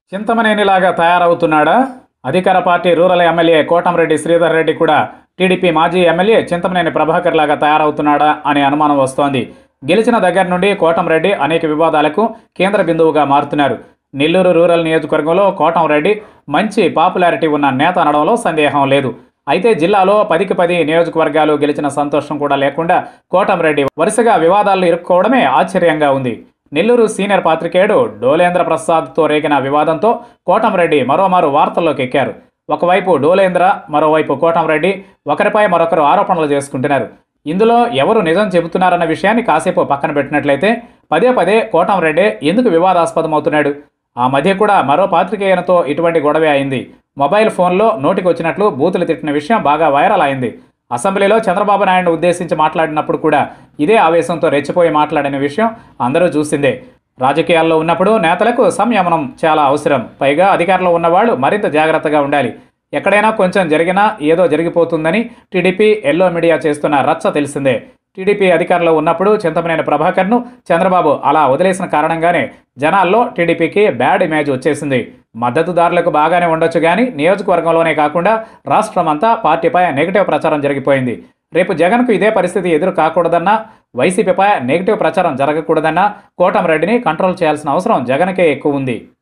చింతమనేనిలాగా తయారవుతున్నాడా అధికార party rural MLA Kotamreddy Sridhar Reddy కూడా టీడీపీ మాజీ ఎమ్మెల్యే చింతమనేని ప్రభాకర్ లాగా తయారవుతున్నాడా అనే అనుమానం వస్తోంది గెలిచిన దగ్గర నుండి కోటంరెడ్డి అనేక వివాదాలకు కేంద్ర బిందువుగా మారుతున్నారు నెల్లూరు రూరల్ నియోజకవర్గంలో కోటంరెడ్డి మంచి పాపులారిటీ ఉన్న నేత అనడంలో సందేహం లేదు అయితే జిల్లాలో పదికి పది నియోజకవర్గాలు గెలిచిన సంతోషం కూడా లేకుండా కోటంరెడ్డి వరుసగా వివాదాల్లో ఇరుక్కోవడమే ఆశ్చర్యంగా ఉంది నెల్లూరు సీనియర్ పాత్రికేయుడు డోలేంద్ర ప్రసాద్తో రేగిన వివాదంతో కోటంరెడ్డి మరోమారు వార్తల్లోకి ఎక్కారు ఒకవైపు డోలేంద్ర మరోవైపు కోటంరెడ్డి ఒకరిపై మరొకరు ఆరోపణలు చేసుకుంటున్నారు ఇందులో ఎవరు నిజం చెబుతున్నారన్న విషయాన్ని కాసేపు పక్కన పెట్టినట్లయితే పదే పదే కోటంరెడ్డి ఎందుకు వివాదాస్పదమవుతున్నాడు ఆ మధ్య కూడా మరో పాత్రికేయునితో ఇటువంటి గొడవే అయింది మొబైల్ ఫోన్లో నోటికి వచ్చినట్లు బూతులు తిట్టిన విషయం బాగా వైరల్ అయింది అసెంబ్లీలో చంద్రబాబు నాయుడు ఉద్దేశించి మాట్లాడినప్పుడు కూడా ఇదే ఆవేశంతో రెచ్చిపోయి మాట్లాడిన విషయం అందరూ చూసిందే రాజకీయాల్లో ఉన్నప్పుడు నేతలకు సంయమనం చాలా అవసరం పైగా అధికారంలో ఉన్నవాళ్ళు మరింత జాగ్రత్తగా ఉండాలి ఎక్కడైనా కొంచెం జరిగినా ఏదో జరిగిపోతుందని టీడీపీ ఎల్లో మీడియా చేస్తున్న రచ్చ తెలిసిందే టీడీపీ అధికారంలో ఉన్నప్పుడు చింతమనేని ప్రభాకర్ను చంద్రబాబు అలా వదిలేసిన కారణంగానే జనాల్లో టీడీపీకి బ్యాడ్ ఇమేజ్ వచ్చేసింది మద్దతుదారులకు బాగానే ఉండొచ్చు కానీ నియోజకవర్గంలోనే కాకుండా రాష్ట్రమంతా పార్టీపై నెగిటివ్ ప్రచారం జరిగిపోయింది రేపు జగన్కు ఇదే పరిస్థితి ఎదురు కాకూడదన్నా వైసీపీపై నెగిటివ్ ప్రచారం జరగకూడదన్నా కోటంరెడ్డిని కంట్రోల్ చేయాల్సిన అవసరం జగన్కే ఎక్కువ ఉంది